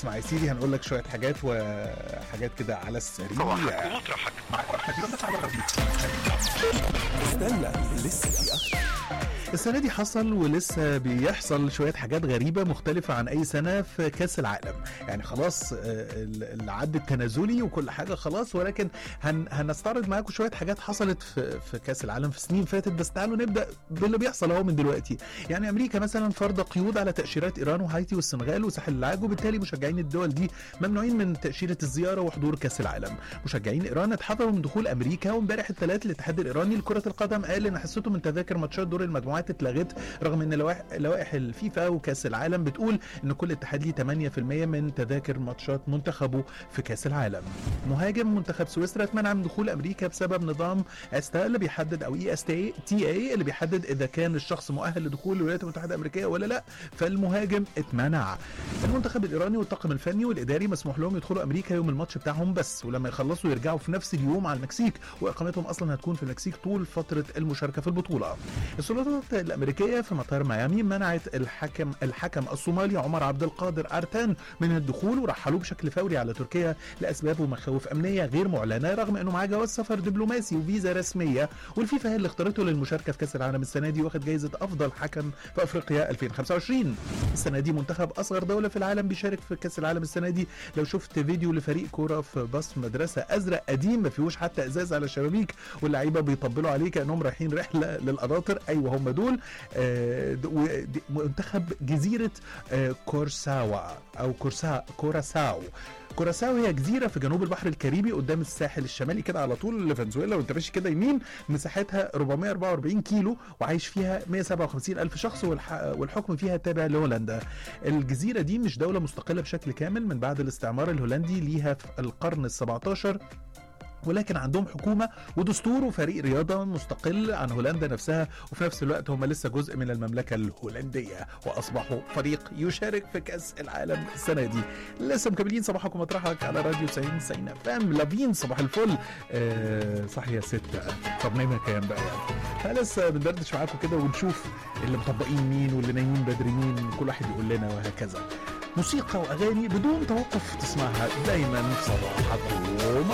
اسمع يا سيدي هنقول لك شويه حاجات وحاجات كده على السريع صباحك ومطرحك استنى لسه في اكتر السنة دي حصل ولسه بيحصل شوية حاجات غريبة مختلفة عن أي سنة في كأس العالم يعني خلاص آه، ال- العد التنازلي وكل حاجة خلاص ولكن هن هنستعرض معاكم شوية حاجات حصلت في, في كأس العالم في سنين فاتت بس تعالوا نبدأ باللي بيحصل اهو من دلوقتي يعني أمريكا مثلا فرض قيود على تأشيرات إيران وهايتي والسنغال وساحل العاج وبالتالي مشجعين الدول دي ممنوعين من تأشيرة الزيارة وحضور كأس العالم مشجعين إيران اتحذروا من دخول أمريكا وامبارح الثلاث الاتحاد الإيراني لكرة القدم قال إن حصته من تذاكر ماتشات دور المجموعات اتلغت رغم ان لوائح لوائح الفيفا وكاس العالم بتقول ان كل اتحاد ليه 8% من تذاكر ماتشات منتخبه في كاس العالم. مهاجم منتخب سويسرا اتمنع من دخول امريكا بسبب نظام استا اللي بيحدد او اي اس تي اي اللي بيحدد اذا كان الشخص مؤهل لدخول الولايات المتحده الامريكيه ولا لا فالمهاجم اتمنع. المنتخب الايراني والطاقم الفني والاداري مسموح لهم يدخلوا امريكا يوم الماتش بتاعهم بس ولما يخلصوا يرجعوا في نفس اليوم على المكسيك واقامتهم اصلا هتكون في المكسيك طول فتره المشاركه في البطوله. السلطات الامريكيه في مطار ميامي منعت الحكم الحكم الصومالي عمر عبد القادر ارتان من الدخول ورحلوه بشكل فوري على تركيا لاسباب ومخاوف امنيه غير معلنه رغم انه معاه جواز سفر دبلوماسي وفيزا رسميه والفيفا هي اللي اختارته للمشاركه في كاس العالم السنه دي واخد جائزه افضل حكم في افريقيا 2025 السنه دي منتخب اصغر دوله في العالم بيشارك في كاس العالم السنه دي لو شفت فيديو لفريق كوره في باص مدرسه ازرق قديم ما فيهوش حتى ازاز على الشبابيك واللعيبه بيطبلوا عليه كانهم رايحين رحله للقناطر ايوه هم دول آه، د- و- د- منتخب جزيره آه، كورساوا او كورسا كوراساو كوراساو هي جزيره في جنوب البحر الكاريبي قدام الساحل الشمالي كده على طول لفنزويلا وانت ماشي كده يمين مساحتها 444 كيلو وعايش فيها 157 الف شخص والح... والحكم فيها تابع لهولندا الجزيره دي مش دوله مستقله بشكل كامل من بعد الاستعمار الهولندي ليها في القرن ال17 ولكن عندهم حكومة ودستور وفريق رياضة مستقل عن هولندا نفسها وفي نفس الوقت هم لسه جزء من المملكة الهولندية وأصبحوا فريق يشارك في كأس العالم السنة دي لسه مكملين صباحكم مطرحك على راديو 90 90 فام لافين صباح الفل آه صح يا ستة طب نايمة كام بقى يعني فلسه بندردش معاكم كده ونشوف اللي مطبقين مين واللي نايمين بدري مين كل واحد يقول لنا وهكذا موسيقى واغاني بدون توقف تسمعها دايما في صباحكم